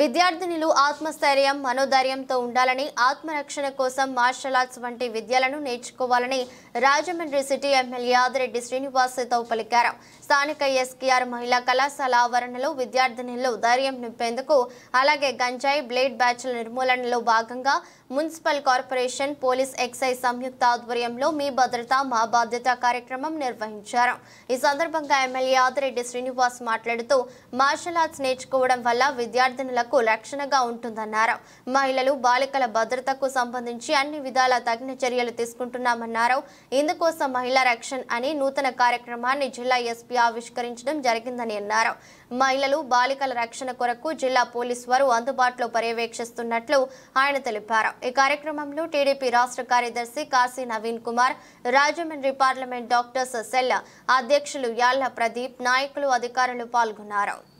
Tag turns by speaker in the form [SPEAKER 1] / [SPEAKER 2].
[SPEAKER 1] విద్యార్థినులు ఆత్మస్థైర్యం మనోధైర్యంతో ఉండాలని ఆత్మరక్షణ కోసం మార్షల్ ఆర్ట్స్ వంటి విద్యలను నేర్చుకోవాలని రాజమండ్రి సిటీ ఎమ్మెల్యే ఆదిరెడ్డి శ్రీనివాసతో పలికారు స్థానిక ఎస్కేఆర్ మహిళా కళాశాల ఆవరణలో విద్యార్థినుల్లో ధైర్యం నింపేందుకు అలాగే గంజాయి బ్లేడ్ బ్యాచ్ల నిర్మూలనలో భాగంగా మున్సిపల్ కార్పొరేషన్ పోలీస్ ఎక్సైజ్ సంయుక్త ఆధ్వర్యంలో మీ భద్రత మా బాధ్యత కార్యక్రమం నిర్వహించారు ఈ సందర్భంగా ఎమ్మెల్యే ఆదిరెడ్డి శ్రీనివాస్ మాట్లాడుతూ మార్షల్ ఆర్ట్స్ నేర్చుకోవడం వల్ల విద్యార్థినులకు రక్షణగా ఉంటుందన్నారు మహిళలు బాలికల భద్రతకు సంబంధించి అన్ని విధాల తగిన చర్యలు తీసుకుంటున్నామన్నారు ఇందుకోసం మహిళా రక్షణ అని నూతన కార్యక్రమాన్ని జిల్లా ఎస్పీ ఆవిష్కరించడం జరిగిందని అన్నారు మహిళలు బాలికల రక్షణ కొరకు జిల్లా పోలీసు వారు అందుబాటులో పర్యవేక్షిస్తున్నట్లు ఆయన తెలిపారు ఈ కార్యక్రమంలో టీడీపీ రాష్ట్ర కార్యదర్శి Kashi Naveen Kumar Rajahmundry parliament doctors cell అధ్యక్షులు యాళ్ల ప్రదీప్ నాయకులు అధికారులు పాల్గొన్నారు